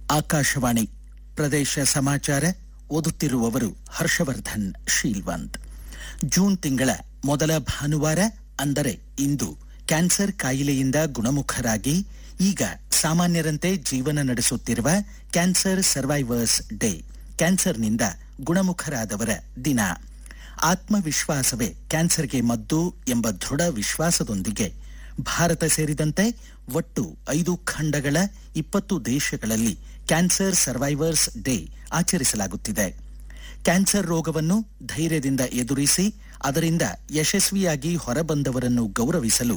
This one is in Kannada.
ಆಕಾಶವಾಣಿ ಪ್ರದೇಶ ಸಮಾಚಾರ ಓದುತ್ತಿರುವವರು ಹರ್ಷವರ್ಧನ್ ಶೀಲ್ವಂತ್ ಜೂನ್ ತಿಂಗಳ ಮೊದಲ ಭಾನುವಾರ ಅಂದರೆ ಇಂದು ಕ್ಯಾನ್ಸರ್ ಕಾಯಿಲೆಯಿಂದ ಗುಣಮುಖರಾಗಿ ಈಗ ಸಾಮಾನ್ಯರಂತೆ ಜೀವನ ನಡೆಸುತ್ತಿರುವ ಕ್ಯಾನ್ಸರ್ ಸರ್ವೈವರ್ಸ್ ಡೇ ಕ್ಯಾನ್ಸರ್ನಿಂದ ಗುಣಮುಖರಾದವರ ದಿನ ಆತ್ಮವಿಶ್ವಾಸವೇ ಕ್ಯಾನ್ಸರ್ಗೆ ಮದ್ದು ಎಂಬ ದೃಢ ವಿಶ್ವಾಸದೊಂದಿಗೆ ಭಾರತ ಸೇರಿದಂತೆ ಒಟ್ಟು ಐದು ಖಂಡಗಳ ಇಪ್ಪತ್ತು ದೇಶಗಳಲ್ಲಿ ಕ್ಯಾನ್ಸರ್ ಸರ್ವೈವರ್ಸ್ ಡೇ ಆಚರಿಸಲಾಗುತ್ತಿದೆ ಕ್ಯಾನ್ಸರ್ ರೋಗವನ್ನು ಧೈರ್ಯದಿಂದ ಎದುರಿಸಿ ಅದರಿಂದ ಯಶಸ್ವಿಯಾಗಿ ಹೊರಬಂದವರನ್ನು ಗೌರವಿಸಲು